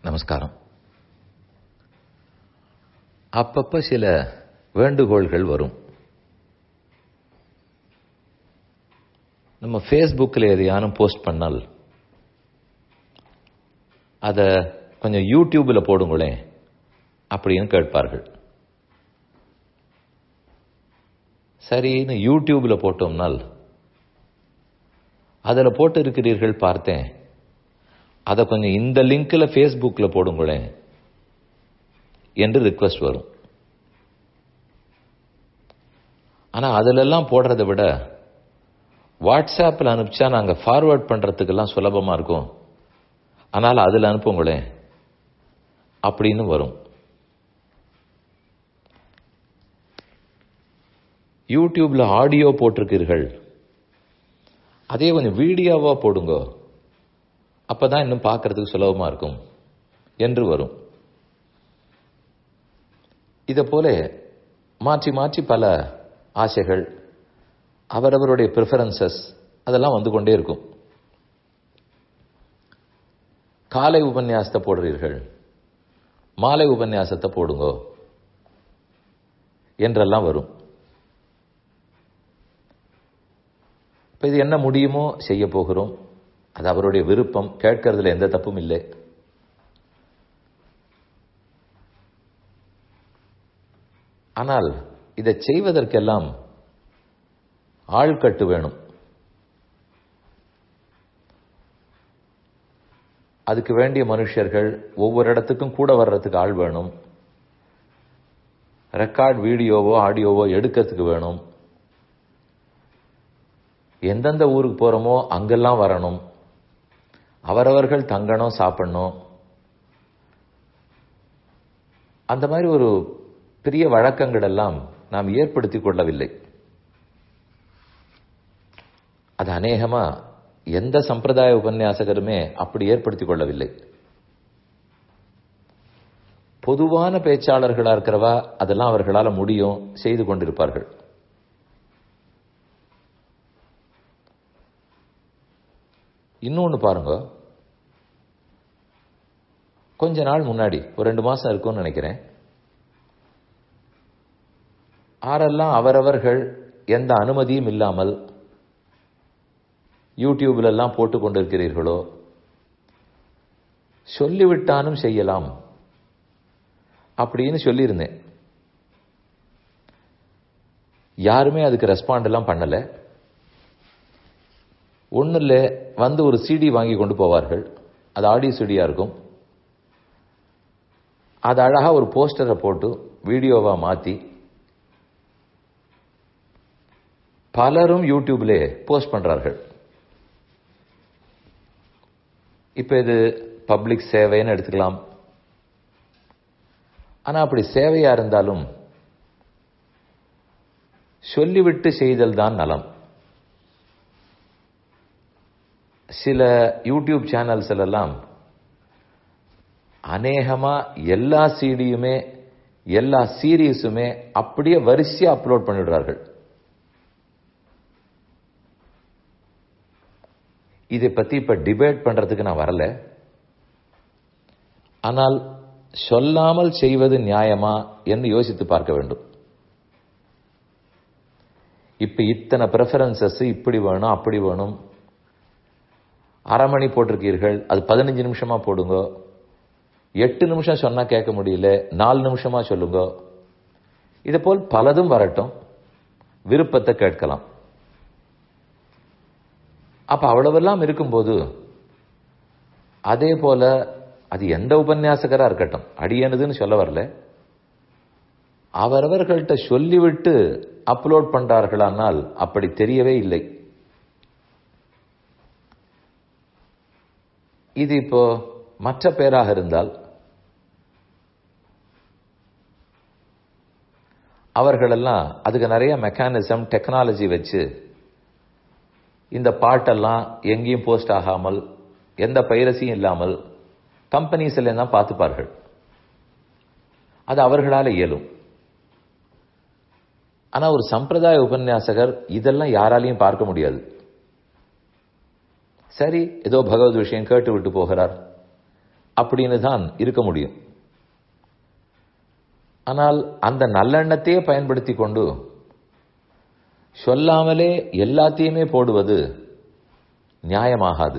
நமஸ்காரம் அப்பப்ப சில வேண்டுகோள்கள் வரும் நம்ம ஃபேஸ்புக்கில் எதையானும் போஸ்ட் பண்ணால் அதை கொஞ்சம் யூடியூப்பில் போடுங்களேன் அப்படின்னு கேட்பார்கள் சரின்னு யூடியூப்பில் போட்டோம்னால் அதில் போட்டு இருக்கிறீர்கள் பார்த்தேன் அதை கொஞ்சம் இந்த லிங்க்கில் ஃபேஸ்புக்கில் போடுங்களேன் என்று ரிக்வஸ்ட் வரும் ஆனால் அதிலெல்லாம் போடுறதை விட வாட்ஸ்ஆப்பில் அனுப்பிச்சா நாங்கள் ஃபார்வேர்ட் பண்ணுறதுக்கெல்லாம் சுலபமாக இருக்கும் ஆனால் அதில் அனுப்புங்களேன் அப்படின்னு வரும் யூடியூப்ல ஆடியோ போட்டிருக்கீர்கள் அதே கொஞ்சம் வீடியோவாக போடுங்க அப்பதான் இன்னும் பார்க்கறதுக்கு சுலபமாக இருக்கும் என்று வரும் இதை போல மாற்றி மாற்றி பல ஆசைகள் அவரவருடைய ப்ரிஃபரன்சஸ் அதெல்லாம் வந்து கொண்டே இருக்கும் காலை உபன்யாசத்தை போடுறீர்கள் மாலை உபன்யாசத்தை போடுங்கோ என்றெல்லாம் வரும் இப்போ இது என்ன முடியுமோ செய்ய போகிறோம் அது அவருடைய விருப்பம் கேட்கறதுல எந்த தப்பும் இல்லை ஆனால் இதை செய்வதற்கெல்லாம் ஆள்கட்டு வேணும் அதுக்கு வேண்டிய மனுஷர்கள் ஒவ்வொரு இடத்துக்கும் கூட வர்றதுக்கு ஆள் வேணும் ரெக்கார்ட் வீடியோவோ ஆடியோவோ எடுக்கிறதுக்கு வேணும் எந்தெந்த ஊருக்கு போகிறோமோ அங்கெல்லாம் வரணும் அவரவர்கள் தங்கணும் சாப்பிடணும் அந்த மாதிரி ஒரு பெரிய வழக்கங்கள் எல்லாம் நாம் ஏற்படுத்தி கொள்ளவில்லை அது அநேகமா எந்த சம்பிரதாய உபன்யாசகருமே அப்படி ஏற்படுத்திக் கொள்ளவில்லை பொதுவான பேச்சாளர்களா இருக்கிறவா அதெல்லாம் அவர்களால் முடியும் செய்து கொண்டிருப்பார்கள் இன்னொன்று பாருங்க கொஞ்ச நாள் முன்னாடி ஒரு ரெண்டு மாசம் இருக்கும்னு நினைக்கிறேன் ஆரெல்லாம் அவரவர்கள் எந்த அனுமதியும் இல்லாமல் யூடியூப்ல எல்லாம் போட்டு கொண்டிருக்கிறீர்களோ சொல்லிவிட்டானும் செய்யலாம் அப்படின்னு சொல்லியிருந்தேன் யாருமே அதுக்கு ரெஸ்பாண்ட் எல்லாம் பண்ணல ஒன்றும் இல்லை வந்து ஒரு சிடி வாங்கி கொண்டு போவார்கள் அது ஆடியோ சிடியா இருக்கும் அது அழகா ஒரு போஸ்டரை போட்டு வீடியோவா மாத்தி பலரும் யூடியூப்ல போஸ்ட் பண்றார்கள் இப்ப இது பப்ளிக் சேவைன்னு எடுத்துக்கலாம் ஆனா அப்படி சேவையா இருந்தாலும் சொல்லிவிட்டு செய்தல் தான் நலம் சில யூடியூப் சேனல்ஸ் எல்லாம் அநேகமா எல்லா சீடியுமே எல்லா சீரீஸுமே அப்படியே வரிசையா அப்லோட் பண்ணிடுறார்கள் இதை பத்தி இப்ப டிபேட் பண்றதுக்கு நான் வரல ஆனால் சொல்லாமல் செய்வது நியாயமா என்று யோசித்து பார்க்க வேண்டும் இப்ப இத்தனை ப்ரெஃபரன்சஸ் இப்படி வேணும் அப்படி வேணும் அரை மணி போட்டிருக்கீர்கள் அது பதினஞ்சு நிமிஷமா போடுங்க எட்டு நிமிஷம் சொன்னா கேட்க முடியல நாலு நிமிஷமா சொல்லுங்க இது போல் பலதும் வரட்டும் விருப்பத்தை கேட்கலாம் அப்ப அவ்வளவெல்லாம் இருக்கும்போது அதே போல அது எந்த உபன்யாசகரா இருக்கட்டும் அடியனதுன்னு சொல்ல வரல அவரவர்கள்ட்ட சொல்லிவிட்டு அப்லோட் பண்றார்களானால் அப்படி தெரியவே இல்லை இது இப்போ மற்ற பேராக இருந்தால் அவர்களெல்லாம் அதுக்கு நிறைய மெக்கானிசம் டெக்னாலஜி வச்சு இந்த பாட்டெல்லாம் எங்கேயும் போஸ்ட் ஆகாமல் எந்த பைரசியும் இல்லாமல் கம்பெனிஸ்ல தான் பார்த்துப்பார்கள் அது அவர்களால் இயலும் ஆனா ஒரு சம்பிரதாய உபன்யாசகர் இதெல்லாம் யாராலையும் பார்க்க முடியாது சரி ஏதோ பகவத் விஷயம் கேட்டு விட்டு போகிறார் அப்படின்னு தான் இருக்க முடியும் ஆனால் அந்த நல்லெண்ணத்தையே பயன்படுத்தி கொண்டு சொல்லாமலே எல்லாத்தையுமே போடுவது நியாயமாகாது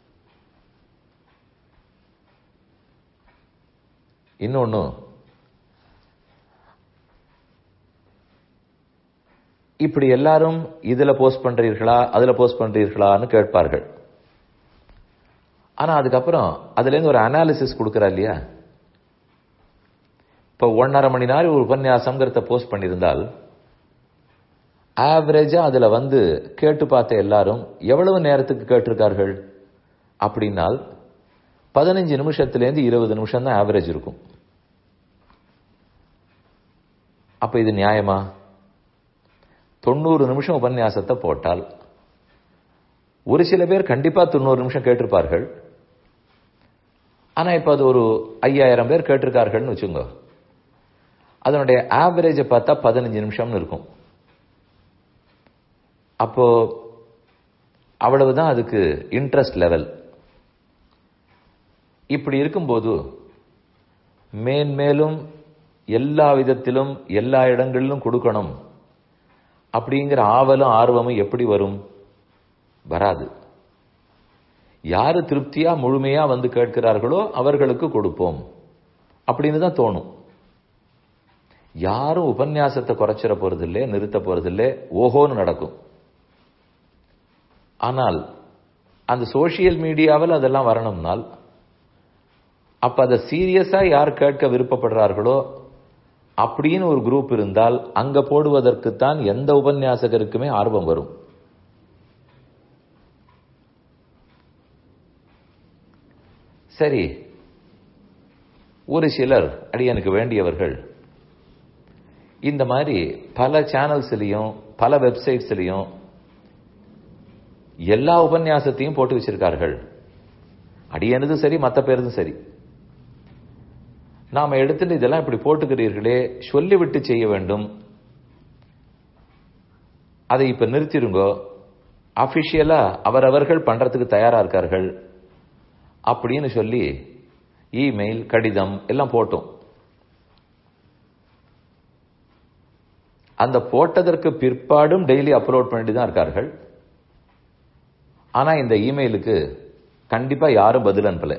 இன்னொன்னு இப்படி எல்லாரும் இதுல போஸ்ட் பண்றீர்களா அதுல போஸ்ட் பண்றீர்களான்னு கேட்பார்கள் ஆனா அதுக்கப்புறம் அதுல இருந்து ஒரு அனாலிசிஸ் கொடுக்கறா இல்லையா இப்ப ஒன்னரை மணி நேரம் ஒரு உபன்யாசம்ங்கிறத போஸ்ட் பண்ணியிருந்தால் ஆவரேஜா அதுல வந்து கேட்டு பார்த்த எல்லாரும் எவ்வளவு நேரத்துக்கு கேட்டிருக்கார்கள் அப்படின்னால் பதினஞ்சு நிமிஷத்திலேருந்து இருபது நிமிஷம் தான் ஆவரேஜ் இருக்கும் அப்ப இது நியாயமா தொண்ணூறு நிமிஷம் உபன்யாசத்தை போட்டால் ஒரு சில பேர் கண்டிப்பா தொண்ணூறு நிமிஷம் கேட்டிருப்பார்கள் ஆனா இப்ப அது ஒரு ஐயாயிரம் பேர் கேட்டிருக்கார்கள்னு வச்சுங்க அதனுடைய ஆவரேஜை பார்த்தா பதினஞ்சு நிமிஷம்னு இருக்கும் அப்போ அவ்வளவுதான் அதுக்கு இன்ட்ரெஸ்ட் லெவல் இப்படி இருக்கும்போது மேன்மேலும் எல்லா விதத்திலும் எல்லா இடங்களிலும் கொடுக்கணும் அப்படிங்கிற ஆவலும் ஆர்வமும் எப்படி வரும் வராது யாரு திருப்தியா முழுமையா வந்து கேட்கிறார்களோ அவர்களுக்கு கொடுப்போம் அப்படின்னு தான் தோணும் யாரும் உபன்யாசத்தை குறைச்சிட போறதில்லை நிறுத்த போறதில்லை ஓஹோன்னு நடக்கும் ஆனால் அந்த சோசியல் மீடியாவில் அதெல்லாம் வரணும்னால் அப்ப அதை சீரியஸா யார் கேட்க விருப்பப்படுறார்களோ அப்படின்னு ஒரு குரூப் இருந்தால் அங்க போடுவதற்குத்தான் எந்த உபன்யாசகருக்குமே ஆர்வம் வரும் சரி ஒரு சிலர் அடியனுக்கு வேண்டியவர்கள் இந்த மாதிரி பல சேனல்ஸ்லையும் பல வெப்சைட்ஸ்லையும் எல்லா உபன்யாசத்தையும் போட்டு வச்சிருக்கார்கள் அடியனதும் சரி மற்ற பேருதும் சரி நாம எடுத்துட்டு இதெல்லாம் இப்படி போட்டுக்கிறீர்களே சொல்லிவிட்டு செய்ய வேண்டும் அதை இப்ப நிறுத்திருங்கோ அபிஷியலா அவரவர்கள் பண்றதுக்கு தயாரா இருக்கார்கள் அப்படின்னு சொல்லி இமெயில் கடிதம் எல்லாம் போட்டோம் அந்த போட்டதற்கு பிற்பாடும் டெய்லி அப்லோட் பண்ணிட்டு தான் இருக்கார்கள் ஆனா இந்த இமெயிலுக்கு கண்டிப்பா யாரும் பதில் அனுப்பல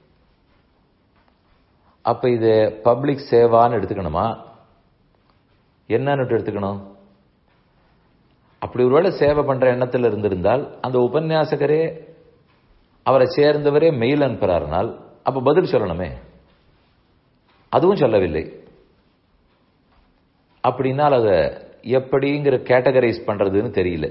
அப்ப இது பப்ளிக் சேவான்னு எடுத்துக்கணுமா என்னன்னு எடுத்துக்கணும் அப்படி ஒருவேளை சேவை பண்ற எண்ணத்தில் இருந்திருந்தால் அந்த உபன்யாசகரே அவரை சேர்ந்தவரே மெயில் அனுப்புறாருனால் அப்ப பதில் சொல்லணுமே அதுவும் சொல்லவில்லை அப்படின்னால் அதை எப்படிங்கிற கேட்டகரைஸ் பண்றதுன்னு தெரியல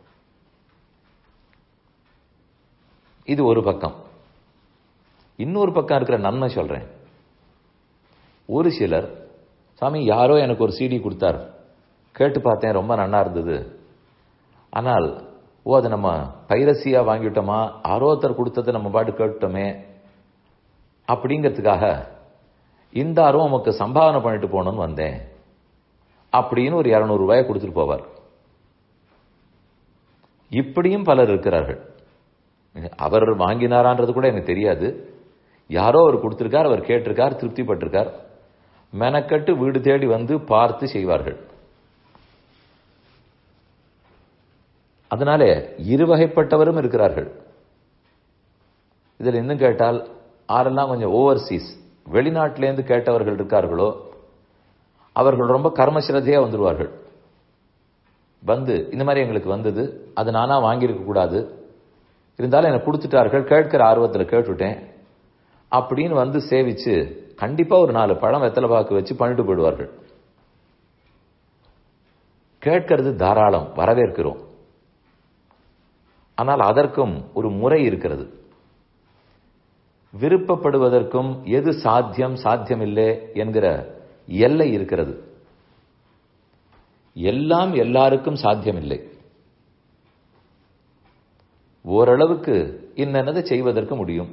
இது ஒரு பக்கம் இன்னொரு பக்கம் இருக்கிற நன்மை சொல்றேன் ஒரு சிலர் சாமி யாரோ எனக்கு ஒரு சிடி கொடுத்தார் கேட்டு பார்த்தேன் ரொம்ப நன்னா இருந்தது ஆனால் ஓ அதை நம்ம பைரசியா வாங்கிட்டோமா யாரோ ஒருத்தர் கொடுத்ததை நம்ம பாட்டு கேட்டோமே அப்படிங்கிறதுக்காக இந்த ஆர்வம் நமக்கு சம்பாவனை பண்ணிட்டு போகணும்னு வந்தேன் அப்படின்னு ஒரு இருநூறு ரூபாயை கொடுத்துட்டு போவார் இப்படியும் பலர் இருக்கிறார்கள் அவர் வாங்கினாரான்றது கூட எனக்கு தெரியாது யாரோ அவர் கொடுத்திருக்கார் அவர் கேட்டிருக்கார் திருப்திப்பட்டிருக்கார் மெனக்கட்டு வீடு தேடி வந்து பார்த்து செய்வார்கள் அதனால இருவகைப்பட்டவரும் இருக்கிறார்கள் இதில் இன்னும் கேட்டால் ஆரெல்லாம் கொஞ்சம் ஓவர்சீஸ் வெளிநாட்டிலேருந்து கேட்டவர்கள் இருக்கார்களோ அவர்கள் ரொம்ப கர்மசிரதையா வந்துடுவார்கள் வந்து இந்த மாதிரி எங்களுக்கு வந்தது அது நானா வாங்கியிருக்க கூடாது இருந்தாலும் எனக்கு கொடுத்துட்டார்கள் கேட்கிற ஆர்வத்தில் கேட்டுட்டேன் அப்படின்னு வந்து சேவிச்சு கண்டிப்பா ஒரு நாலு பழம் வெத்தலை பாக்கு வச்சு பண்ணிட்டு போயிடுவார்கள் கேட்கறது தாராளம் வரவேற்கிறோம் ஆனால் அதற்கும் ஒரு முறை இருக்கிறது விருப்பப்படுவதற்கும் எது சாத்தியம் சாத்தியமில்லை என்கிற எல்லை இருக்கிறது எல்லாம் எல்லாருக்கும் சாத்தியமில்லை ஓரளவுக்கு இன்னதை செய்வதற்கு முடியும்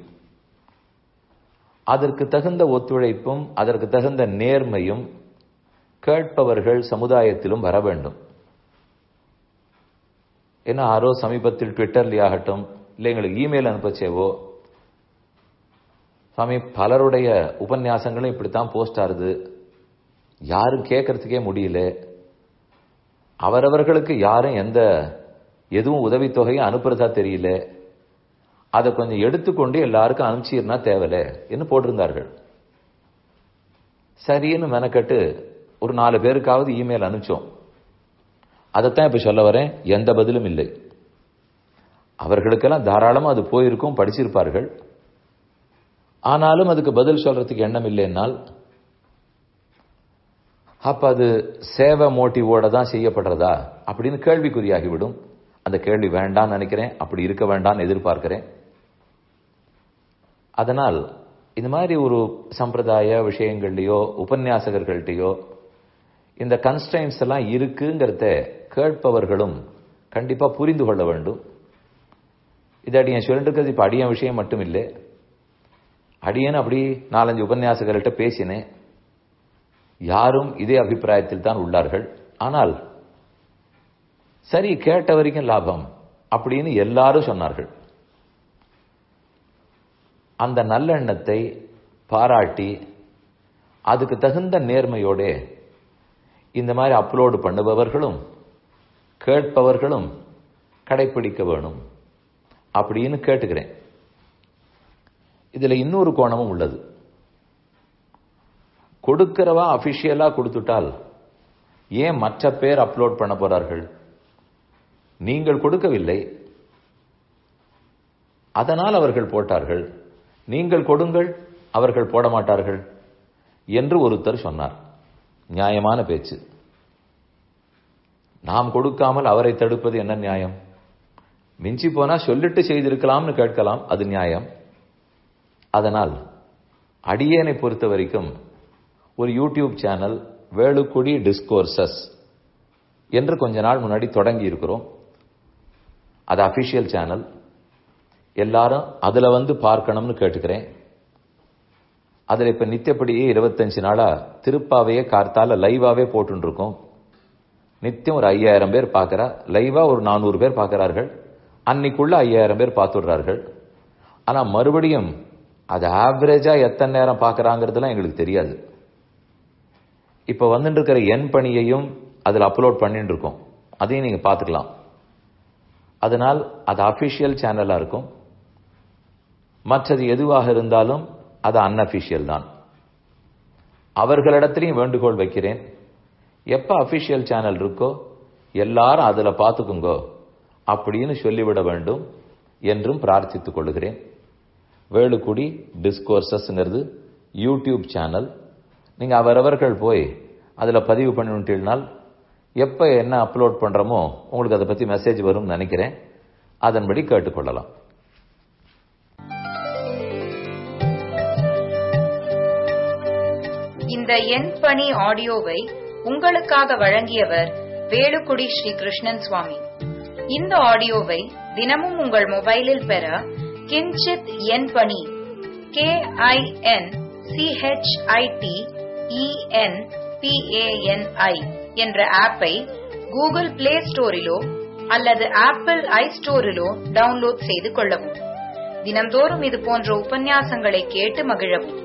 அதற்கு தகுந்த ஒத்துழைப்பும் அதற்கு தகுந்த நேர்மையும் கேட்பவர்கள் சமுதாயத்திலும் வர வேண்டும் ஏன்னா ஆரோ சமீபத்தில் ட்விட்டர்லயாகட்டும் இல்லை எங்களுக்கு இமெயில் அனுப்பச்சேவோ சுவாமி பலருடைய உபன்யாசங்களும் இப்படித்தான் போஸ்ட் ஆறுது யாரும் கேட்கறதுக்கே முடியல அவரவர்களுக்கு யாரும் எந்த எதுவும் உதவித்தொகையும் அனுப்புறதா தெரியல அதை கொஞ்சம் எடுத்துக்கொண்டு எல்லாருக்கும் அனுப்பிச்சிருந்தா தேவல என்று போட்டிருந்தார்கள் சரின்னு மெனக்கட்டு ஒரு நாலு பேருக்காவது இமெயில் அனுப்பிச்சோம் அதைத்தான் இப்ப சொல்ல வரேன் எந்த பதிலும் இல்லை அவர்களுக்கெல்லாம் தாராளமா அது போயிருக்கும் படிச்சிருப்பார்கள் ஆனாலும் அதுக்கு பதில் சொல்றதுக்கு எண்ணம் இல்லைன்னால் அப்ப அது சேவை மோட்டிவோட தான் செய்யப்படுறதா அப்படின்னு கேள்விக்குறியாகிவிடும் அந்த கேள்வி வேண்டாம்னு நினைக்கிறேன் அப்படி இருக்க வேண்டாம்னு எதிர்பார்க்கிறேன் அதனால் இந்த மாதிரி ஒரு சம்பிரதாய விஷயங்கள்லையோ உபன்யாசகர்கள்ட்டையோ இந்த கன்ஸ்டைன்ஸ் எல்லாம் இருக்குங்கிறத கேட்பவர்களும் கண்டிப்பா புரிந்து கொள்ள வேண்டும் இது அடியன் சொல்லிட்டு இருக்கிறது இப்ப அடியன் விஷயம் மட்டும் இல்லை அடியன் அப்படி நாலஞ்சு உபன்யாசகர்கள்ட்ட பேசினேன் யாரும் இதே அபிப்பிராயத்தில் தான் உள்ளார்கள் ஆனால் சரி கேட்ட வரைக்கும் லாபம் அப்படின்னு எல்லாரும் சொன்னார்கள் அந்த நல்லெண்ணத்தை பாராட்டி அதுக்கு தகுந்த நேர்மையோட இந்த மாதிரி அப்லோடு பண்ணுபவர்களும் கேட்பவர்களும் கடைபிடிக்க வேணும் அப்படின்னு கேட்டுக்கிறேன் இதுல இன்னொரு கோணமும் உள்ளது கொடுக்கிறவா அபிஷியலா கொடுத்துட்டால் ஏன் மற்ற பேர் அப்லோட் பண்ண போறார்கள் நீங்கள் கொடுக்கவில்லை அதனால் அவர்கள் போட்டார்கள் நீங்கள் கொடுங்கள் அவர்கள் போட மாட்டார்கள் என்று ஒருத்தர் சொன்னார் நியாயமான பேச்சு நாம் கொடுக்காமல் அவரை தடுப்பது என்ன நியாயம் மிஞ்சி போனா சொல்லிட்டு செய்திருக்கலாம்னு கேட்கலாம் அது நியாயம் அதனால் அடியேனை பொறுத்த வரைக்கும் ஒரு யூடியூப் சேனல் வேலுக்குடி டிஸ்கோர்சஸ் என்று கொஞ்ச நாள் முன்னாடி தொடங்கி இருக்கிறோம் அது அபிஷியல் சேனல் எல்லாரும் அதுல வந்து பார்க்கணும்னு கேட்டுக்கிறேன் அதுல இப்ப நித்தியப்படியே இருபத்தஞ்சு நாளா திருப்பாவையே கார்த்தால லைவாவே போட்டு இருக்கோம் நித்தியம் ஒரு ஐயாயிரம் பேர் பார்க்கறா லைவா ஒரு நானூறு பேர் பார்க்கிறார்கள் அன்னைக்குள்ள ஐயாயிரம் பேர் பார்த்துடுறார்கள் ஆனா மறுபடியும் அது ஆவரேஜா எத்தனை நேரம் பார்க்கறாங்கிறதுலாம் எங்களுக்கு தெரியாது இப்ப வந்துட்டு இருக்கிற என் பணியையும் அதில் அப்லோட் பண்ணிட்டு இருக்கோம் அதையும் நீங்க பார்த்துக்கலாம் அதனால் அது அபிஷியல் சேனலா இருக்கும் மற்றது எதுவாக இருந்தாலும் அது அன்அபிஷியல் தான் அவர்களிடத்திலையும் வேண்டுகோள் வைக்கிறேன் எப்ப அபிஷியல் சேனல் இருக்கோ எல்லாரும் அதுல பார்த்துக்குங்கோ அப்படின்னு சொல்லிவிட வேண்டும் என்றும் பிரார்த்தித்துக் கொள்கிறேன் வேலுக்குடி டிஸ்கோர்சஸ்ங்கிறது யூடியூப் சேனல் நீங்க அவரவர்கள் போய் அதுல பதிவு பண்ணிவிட்டீங்கனால் எப்ப என்ன அப்லோட் பண்றோமோ உங்களுக்கு அதை பத்தி மெசேஜ் வரும் நினைக்கிறேன் அதன்படி கேட்டுக்கொள்ளலாம் இந்த என் பணி ஆடியோவை உங்களுக்காக வழங்கியவர் வேலுக்குடி ஸ்ரீ கிருஷ்ணன் சுவாமி இந்த ஆடியோவை தினமும் உங்கள் மொபைலில் பெற கிஞ்சித் என் பணி கே ஐ என் சிஹெச்ஐடி இஎன் பிஏஎன்ஐ என்ற ஆப்பை கூகுள் பிளே ஸ்டோரிலோ அல்லது ஆப்பிள் ஐ ஸ்டோரிலோ டவுன்லோட் செய்து கொள்ளவும் தினம்தோறும் இது போன்ற உபன்யாசங்களை கேட்டு மகிழவும்